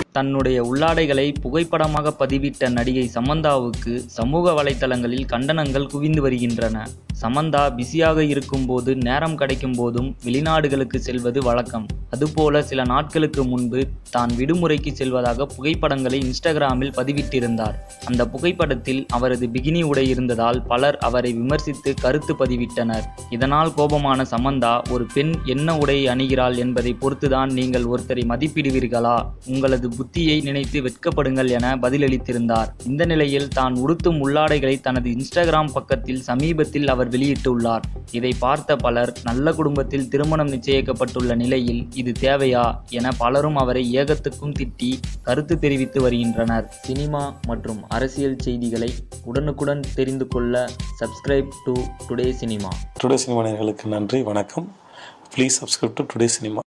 தன்னுடைய உள்ளாடைகளை புகைப்படமாக பதிவிட்ட நடிகை சமந்தாவுக்கு சமூக வலைத்தளங்களில் கண்டனங்கள் குவிந்து வருகின்றன சமந்தா பிஸியாக இருக்கும்போது நேரம் கிடைக்கும் போதும் வெளிநாடுகளுக்கு செல்வது வழக்கம் அதுபோல சில நாட்களுக்கு முன்பு தான் விடுமுறைக்கு செல்வதாக புகைப்படங்களை இன்ஸ்டாகிராமில் பதிவிட்டிருந்தார் அந்த புகைப்படத்தில் அவரது பிகினி உடை இருந்ததால் பலர் அவரை விமர்சித்து கருத்து பதிவிட்டனர் இதனால் கோபமான சமந்தா ஒரு பெண் என்ன உடை அணிகிறாள் என்பதை பொறுத்துதான் நீங்கள் ஒருத்தரை மதிப்பிடுவீர்களா உங்களது புத்தியை நினைத்து வெட்கப்படுங்கள் என பதிலளித்திருந்தார் இந்த நிலையில் தான் உடுத்தும் உள்ளாடைகளை தனது இன்ஸ்டாகிராம் பக்கத்தில் சமீபத்தில் அவர் வெளியிட்டுள்ளார் இதை பார்த்த பலர் நல்ல குடும்பத்தில் திருமணம் நிச்சயிக்கப்பட்டுள்ள நிலையில் இது தேவையா என பலரும் அவரை ஏகத்துக்கும் திட்டி கருத்து தெரிவித்து வருகின்றனர் சினிமா மற்றும் அரசியல் செய்திகளை உடனுக்குடன் தெரிந்து கொள்ள subscribe to today cinema today cinema நேயர்களுக்கு நன்றி வணக்கம் please subscribe to today cinema